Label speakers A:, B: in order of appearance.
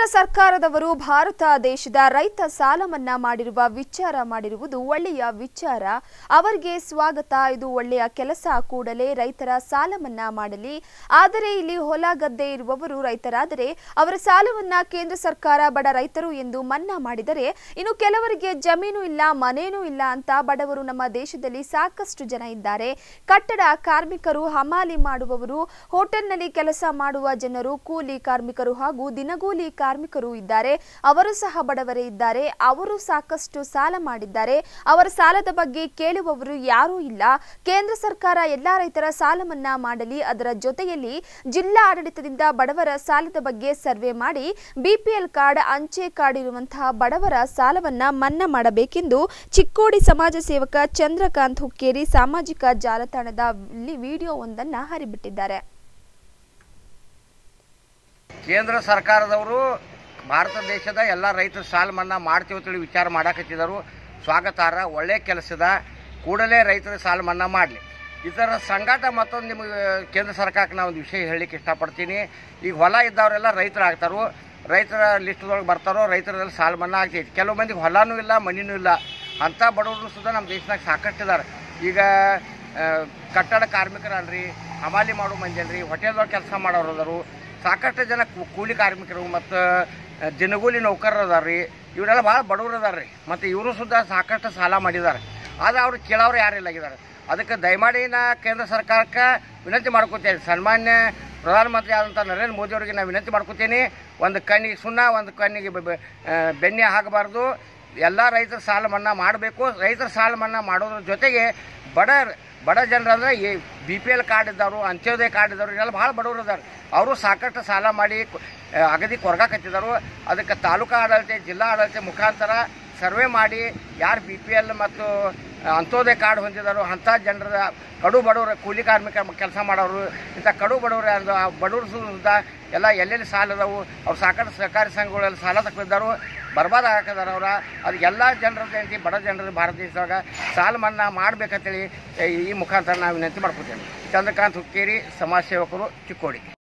A: ಸರ್ಕಾರದವರು ಭಾರತ ದೇಶದ ರೈತ ಸಾಲ ಮನ್ನಾ ಮಾಡಿರುವ ವಿಚಾರ ಮಾಡಿರುವುದು ಒಳ್ಳೆಯ ವಿಚಾರ ಅವರಿಗೆ ಸ್ವಾಗತ ಇದು ಒಳ್ಳೆಯ ಕೆಲಸ ಕೂಡಲೇ ರೈತರ ಸಾಲ ಮನ್ನಾ ಮಾಡಲಿ ಆದರೆ ಇಲ್ಲಿ ಹೊಲ ಗದ್ದೆ ಇರುವವರು ರೈತರಾದರೆ ಅವರ ಸಾಲವನ್ನ ಕೇಂದ್ರ ಸರ್ಕಾರ ಬಡ ರೈತರು ಎಂದು ಮನ್ನಾ ಮಾಡಿದರೆ ಇನ್ನು ಕೆಲವರಿಗೆ ಜಮೀನು ಇಲ್ಲ ಮನೇನೂ ಇಲ್ಲ ಅಂತ ಬಡವರು ನಮ್ಮ ದೇಶದಲ್ಲಿ ಸಾಕಷ್ಟು ಜನ ಇದ್ದಾರೆ ಕಟ್ಟಡ ಕಾರ್ಮಿಕರು ಹಮಾಲಿ ಮಾಡುವವರು ಹೋಟೆಲ್ನಲ್ಲಿ ಕೆಲಸ ಮಾಡುವ ಜನರು ಕೂಲಿ ಕಾರ್ಮಿಕರು ಹಾಗೂ ದಿನಗೂಲಿ ಕಾರ್ಮಿಕರು ಇದ್ದಾರೆ ಅವರು ಸಹ ಬಡವರೇ ಇದ್ದಾರೆ ಅವರು ಸಾಕಷ್ಟು ಸಾಲ ಮಾಡಿದ್ದಾರೆ ಅವರ ಸಾಲದ ಬಗ್ಗೆ ಕೇಳುವವರು ಯಾರೂ ಇಲ್ಲ ಕೇಂದ್ರ ಸರ್ಕಾರ ಎಲ್ಲಾ ರೈತರ ಸಾಲ ಮನ್ನಾ ಮಾಡಲಿ ಅದರ ಜೊತೆಯಲ್ಲಿ ಜಿಲ್ಲಾ ಆಡಳಿತದಿಂದ ಬಡವರ ಸಾಲದ ಬಗ್ಗೆ ಸರ್ವೆ ಮಾಡಿ ಬಿಪಿಎಲ್ ಕಾರ್ಡ್ ಅಂಚೆ ಕಾರ್ಡ್ ಇರುವಂತಹ ಬಡವರ ಸಾಲವನ್ನ ಮನ್ನಾ ಮಾಡಬೇಕೆಂದು ಚಿಕ್ಕೋಡಿ ಸಮಾಜ ಸೇವಕ ಚಂದ್ರಕಾಂತ್ ಹುಕ್ಕೇರಿ ಸಾಮಾಜಿಕ ಜಾಲತಾಣದಲ್ಲಿ ವಿಡಿಯೋ ಒಂದನ್ನ ಹರಿಬಿಟ್ಟಿದ್ದಾರೆ
B: ಕೇಂದ್ರ ಸರ್ಕಾರದವರು ಭಾರತ ದೇಶದ ಎಲ್ಲ ರೈತರ ಸಾಲ ಮನ್ನಾ ಮಾಡ್ತೀವಿ ಅಂತೇಳಿ ವಿಚಾರ ಮಾಡಾಕತ್ತಿದ್ದಾರೆ ಸ್ವಾಗತಾರ್ಹ ಒಳ್ಳೆ ಕೆಲಸದ ಕೂಡಲೇ ರೈತರ ಸಾಲ ಮನ್ನಾ ಮಾಡಲಿ ಇದರ ಸಂಗಾಟ ಮತ್ತೊಂದು ನಿಮಗೆ ಕೇಂದ್ರ ಸರ್ಕಾರಕ್ಕೆ ನಾನು ಒಂದು ವಿಷಯ ಹೇಳಲಿಕ್ಕೆ ಇಷ್ಟಪಡ್ತೀನಿ ಈಗ ಹೊಲ ಇದ್ದವರೆಲ್ಲ ರೈತರಾಗ್ತಾರೋ ರೈತರ ಲಿಸ್ಟ್ದೊಳಗೆ ಬರ್ತಾರೋ ರೈತರೆಲ್ಲ ಸಾಲ ಮನ್ನಾ ಆಗ್ತೈತಿ ಕೆಲವು ಮಂದಿಗೆ ಹೊಲನೂ ಇಲ್ಲ ಮನಿನೂ ಇಲ್ಲ ಅಂಥ ಬಡವರು ಸುಧಾ ನಮ್ಮ ದೇಶದಾಗ ಸಾಕಷ್ಟು ಇದ್ದಾರೆ ಈಗ ಆ, ಕಟ್ಟಡ ಕಾರ್ಮಿಕರಲ್ರಿ ಹಮಾಲಿ ಮಾಡೋ ಮಂದಿ ಅಲ್ರಿ ಹೋಟೆಲ್ದೊಳಗೆ ಕೆಲಸ ಮಾಡೋರು ಅದಾರು ಸಾಕಷ್ಟು ಜನ ಕೂ- ಕೂಲಿ ಕಾರ್ಮಿಕರು ಮತ್ತು ದಿನಗೂಲಿ ನೌಕರರು ಅದಾರ ರೀ ಇವರೆಲ್ಲ ಭಾಳ ಬಡವರು ಅದಾರ ರೀ ಮತ್ತು ಇವರು ಸುದ್ದ ಸಾಕಷ್ಟು ಸಾಲ ಮಾಡಿದ್ದಾರೆ ಆದರೆ ಅವ್ರು ಕೇಳೋರು ಯಾರಿಲ್ಲ ಆಗಿದ್ದಾರೆ ಅದಕ್ಕೆ ದಯಮಾಡಿ ನಾ ಕೇಂದ್ರ ಸರ್ಕಾರಕ್ಕೆ ವಿನಂತಿ ಮಾಡ್ಕೊತೇನೆ ಸನ್ಮಾನ್ಯ ಪ್ರಧಾನಮಂತ್ರಿ ಆದಂಥ ನರೇಂದ್ರ ಮೋದಿ ಅವರಿಗೆ ನಾನು ವಿನಂತಿ ಮಾಡ್ಕೊತೀನಿ ಒಂದು ಕಣ್ಣಿಗೆ ಸುಣ್ಣ ಒಂದು ಕಣ್ಣಿಗೆ ಬೆ- ಬೆ- ಆ, ಬೆಣ್ಣೆ ಹಾಕಬಾರ್ದು ಎಲ್ಲ ರೈತರ ಸಾಲ ಮನ್ನಾ ಮಾಡಬೇಕು ರೈತರ ಸಾಲ ಮನ್ನಾ ಮಾಡೋದ್ರ ಜೊತೆಗೆ ಬಡ ಬಡ ಜನರಂದ್ರೆ ಈ ಬಿ ಪಿ ಎಲ್ ಕಾರ್ಡ್ ಇದ್ದವರು ಅಂತ್ಯೋದಯ ಕಾರ್ಡ್ ಇದ್ದವರು ಇದೆಲ್ಲ ಭಾಳ ಬಡವರು ಇದ್ದಾರೆ ಅವರು ಸಾಕಷ್ಟು ಸಾಲ ಮಾಡಿ ಕು- ಆ, ಅಗದಿ ಕೊರಗಾಕತ್ತಿದ್ದಾರೆ ಅದಕ್ಕೆ ತಾಲೂಕಾ ಆಡಳಿತ ಜಿಲ್ಲಾ ಆಡಳಿತ ಮುಖಾಂತರ ಸರ್ವೆ ಮಾಡಿ ಯಾರು ಬಿ ಪಿ ಎಲ್ ಮತ್ತು ಆ, ಅಂತ್ಯೋದಯ ಕಾರ್ಡ್ ಹೊಂದಿದಾರೋ ಅಂಥ ಜನರ ಕಡು ಬಡವರು ಕೂಲಿ ಕಾರ್ಮಿಕ ಕೆಲಸ ಮಾಡೋರು ಇಂಥ ಕಡು ಬಡವರು ಯಾರು ಆ ಬಡವರು ಸುತ್ತ ಎಲ್ಲ ಎಲ್ಲೆಲ್ಲಿ ಸಾಲ ಅದಾವು ಅವ್ರು ಸಾಕಷ್ಟು ಸಹಕಾರಿ ಸಂಘಗಳೆಲ್ಲ ಸಾಲ ತಗೊಂಡಿದ್ದಾರು ಬರ್ಬಾದ ಹಾಕಿದಾರೆ ಅವ್ರ ಅದು ಎಲ್ಲ ಜನರ ಜಯಂತಿ ಬಡ ಜನರ ಭಾರತ ದೇಶದಾಗ ಸಾಲ ಮನ್ನಾ ಮಾಡ್ಬೇಕಂತೇಳಿ ಈ ಮುಖಾಂತರ ನಾವು ವಿನಂತಿ ಮಾಡ್ಕೊತೇವೆ ಚಂದ್ರಕಾಂತ್ ಹುಕ್ಕೇರಿ ಸಮಾಜ ಸೇವಕರು ಚಿಕ್ಕೋಡಿ